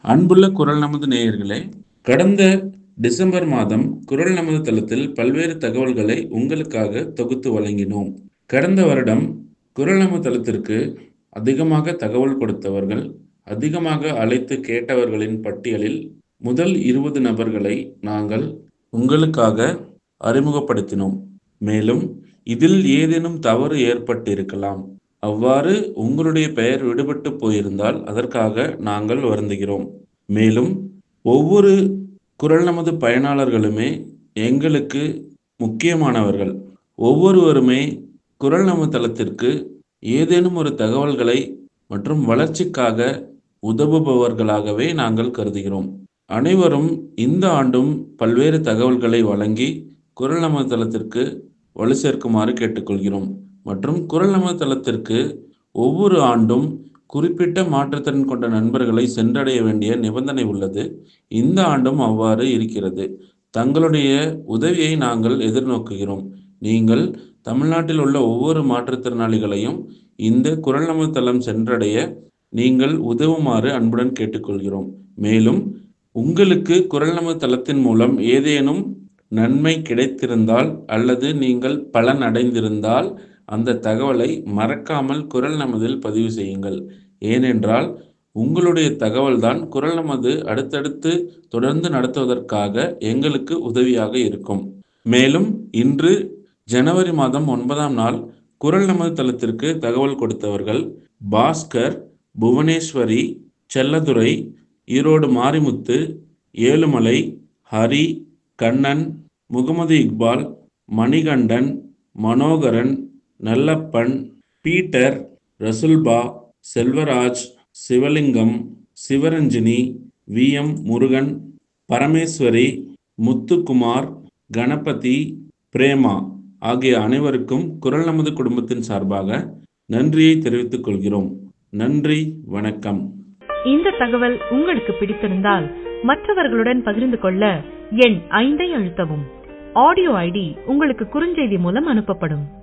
அன்புள்ள குரல் நமது நேயர்களே கடந்த டிசம்பர் மாதம் குரல் நமது தளத்தில் பல்வேறு தகவல்களை உங்களுக்காக தொகுத்து வழங்கினோம் கடந்த வருடம் குரல் நமது தளத்திற்கு அதிகமாக தகவல் கொடுத்தவர்கள் அதிகமாக அழைத்து கேட்டவர்களின் பட்டியலில் முதல் இருபது நபர்களை நாங்கள் உங்களுக்காக அறிமுகப்படுத்தினோம் மேலும் இதில் ஏதேனும் தவறு ஏற்பட்டிருக்கலாம் அவ்வாறு உங்களுடைய பெயர் விடுபட்டு போயிருந்தால் அதற்காக நாங்கள் வருந்துகிறோம் மேலும் ஒவ்வொரு குரல் நமது பயனாளர்களுமே எங்களுக்கு முக்கியமானவர்கள் ஒவ்வொருவருமே குரல் நமது தளத்திற்கு ஏதேனும் ஒரு தகவல்களை மற்றும் வளர்ச்சிக்காக உதவுபவர்களாகவே நாங்கள் கருதுகிறோம் அனைவரும் இந்த ஆண்டும் பல்வேறு தகவல்களை வழங்கி குரல் நமது தளத்திற்கு வலு சேர்க்குமாறு கேட்டுக்கொள்கிறோம் மற்றும் குரல் நமது தளத்திற்கு ஒவ்வொரு ஆண்டும் குறிப்பிட்ட மாற்றுத்திறன் கொண்ட நண்பர்களை சென்றடைய வேண்டிய நிபந்தனை உள்ளது இந்த ஆண்டும் அவ்வாறு இருக்கிறது தங்களுடைய உதவியை நாங்கள் எதிர்நோக்குகிறோம் நீங்கள் தமிழ்நாட்டில் உள்ள ஒவ்வொரு மாற்றுத்திறனாளிகளையும் இந்த குரல் நமது தளம் சென்றடைய நீங்கள் உதவுமாறு அன்புடன் கேட்டுக்கொள்கிறோம் மேலும் உங்களுக்கு குரல் நமது தளத்தின் மூலம் ஏதேனும் நன்மை கிடைத்திருந்தால் அல்லது நீங்கள் பலன் அடைந்திருந்தால் அந்த தகவலை மறக்காமல் குரல் நமதில் பதிவு செய்யுங்கள் ஏனென்றால் உங்களுடைய தகவல்தான் குரல் நமது அடுத்தடுத்து தொடர்ந்து நடத்துவதற்காக எங்களுக்கு உதவியாக இருக்கும் மேலும் இன்று ஜனவரி மாதம் ஒன்பதாம் நாள் குரல் நமது தளத்திற்கு தகவல் கொடுத்தவர்கள் Bhaskar Bhuvaneswari Chelladurai Erode Marimuthu Ezhumalai Hari Kannan Mohammed Iqbal Manikandan Manoharan Nallappan Peter Rasulba Selvaraj Sivalingam Sivaranjini V M Murugan Parameswari Muthukumar Ganapathi Prema ஆகிய அனைவருக்கும் குரல் நமது குடும்பத்தின் சார்பாக நன்றியை தெரிவித்துக் கொள்கிறோம் நன்றி வணக்கம் இந்த தகவல் உங்களுக்கு பிடித்திருந்தால் மற்றவர்களுடன் பகிர்ந்து கொள்ள எண் ஐந்தை அழுத்தவும் ஆடியோ ஐடி உங்களுக்கு குறுஞ்செய்தி மூலம் அனுப்பப்படும்